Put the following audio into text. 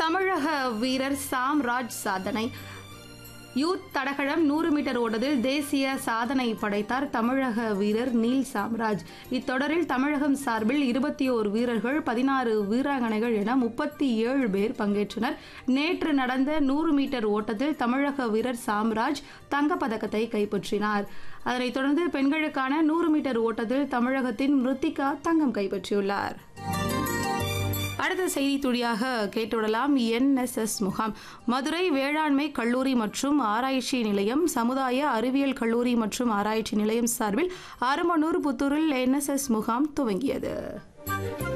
தமிழக வீரர் சாம்ராஜ் சாதனை யூத் தடகளம் நூறு மீட்டர் ஓட்டத்தில் தேசிய சாதனை படைத்தார் தமிழக வீரர் நீல் சாம்ராஜ் இத்தொடரில் தமிழகம் சார்பில் இருபத்தி ஓரு வீரர்கள் பதினாறு வீராங்கனைகள் என முப்பத்தி ஏழு பேர் பங்கேற்றனர் நேற்று நடந்த நூறு மீட்டர் ஓட்டத்தில் தமிழக வீரர் சாம்ராஜ் தங்கப்பதக்கத்தை கைப்பற்றினார் அதனைத் தொடர்ந்து பெண்களுக்கான நூறு மீட்டர் ஓட்டத்தில் தமிழகத்தின் மிருத்திகா தங்கம் கைப்பற்றியுள்ளார் அடுத்த செய்தி துளியாக கேட்டுவிடலாம் என்எஸ்எஸ் முகாம் மதுரை வேளாண்மை கல்லூரி மற்றும் ஆராய்ச்சி நிலையம் சமுதாய அறிவியல் கல்லூரி மற்றும் ஆராய்ச்சி நிலையம் சார்பில் அருமனூர் புத்தூரில் என்எஸ்எஸ் முகாம் துவங்கியது